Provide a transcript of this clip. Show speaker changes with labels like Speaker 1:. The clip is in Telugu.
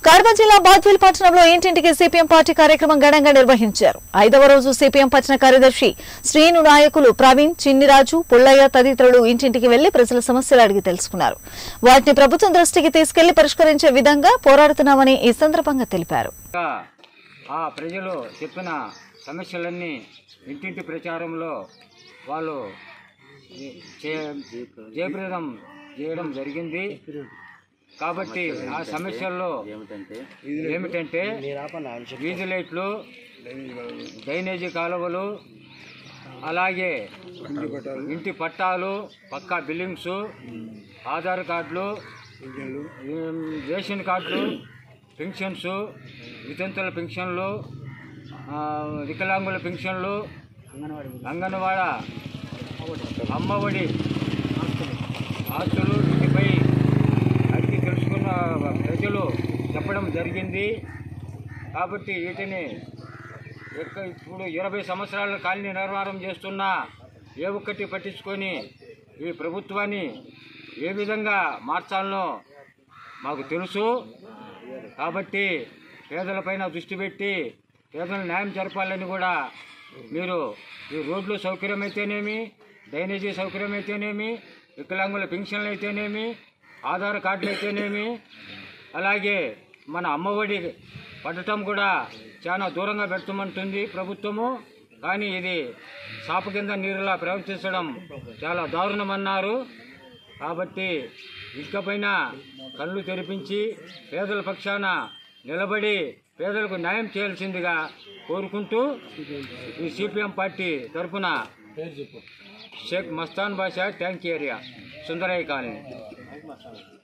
Speaker 1: కడప జిల్లా బాద్వేల్ పట్టణంలో ఇంటింటికి సిపిఎం పార్టీ కార్యక్రమం ఘనంగా నిర్వహించారు ఐదవ రోజు సిపిఎం పట్టణ కార్యదర్శి శ్రీను నాయకులు ప్రవీణ్ చిన్నిరాజు పుల్లయ్య తదితరులు ఇంటింటికి వెళ్లి ప్రజల సమస్యలు అడిగి తెలుసుకున్నారు వాటిని ప్రభుత్వం దృష్టికి తీసుకెళ్లి పరిష్కరించే విధంగా పోరాడుతున్నామని ఈ సందర్భంగా తెలిపారు
Speaker 2: ఇంకా ఆ ప్రజలు చెప్పిన సమస్యలన్నీ ఇంటింటి ప్రచారంలో వాళ్ళు చే- జయప్రదం చేయడం జరిగింది కాబట్టి ఆ సమస్యల్లో ఏమిటంటే వీధి లైట్లు డ్రైనేజీ కాలువలు అలాగే ఇంటి పట్టాలు పక్కా బిల్డింగ్స్ ఆధార్ కార్డులు ఏం, రేషన్ కార్డులు పెన్షన్స్ వితంతుల పెన్షన్లు ఆ, వికలాంగుల పెన్షన్లు అంగన్వాడ అమ్మఒడి ఆస్తులు వీటిపై అడిగి తెలుసుకున్న ప్రజలు చెప్పడం జరిగింది కాబట్టి వీటిని ఎక్క- ఇప్పుడు ఇరవై సంవత్సరాల కాలనీ నిర్మాణం చేస్తున్న ఏ ఒక్కటి పట్టించుకొని ఈ ప్రభుత్వాన్ని ఏ విధంగా మార్చాలనో మాకు తెలుసు కాబట్టి పేదలపైన దృష్టి పెట్టి పేదలకు న్యాయం జరపాలని కూడా మీరు ఈ రోడ్లు సౌకర్యం అయితేనేమి డ్రైనేజీ సౌకర్యం అయితేనేమి వికలాంగుల పెన్షన్లు అయితేనేమి ఆధార్ కార్డులు అయితేనేమి అలాగే మన అమ్మఒడి పడటం కూడా చాలా దూరంగా పెడతామంటుంది ప్రభుత్వము కానీ ఇది సాప కింద నీరులా ప్రవర్తించడం చాలా దారుణమన్నారు కాబట్టి ఇకపైన కళ్ళు తెరిపించి పేదల పక్షాన నిలబడి పేదలకు న్యాయం చేయాల్సిందిగా కోరుకుంటూ ఈ సిపిఎం పార్టీ తరఫున Shaik Mastan Basha tank area Sundarayya colony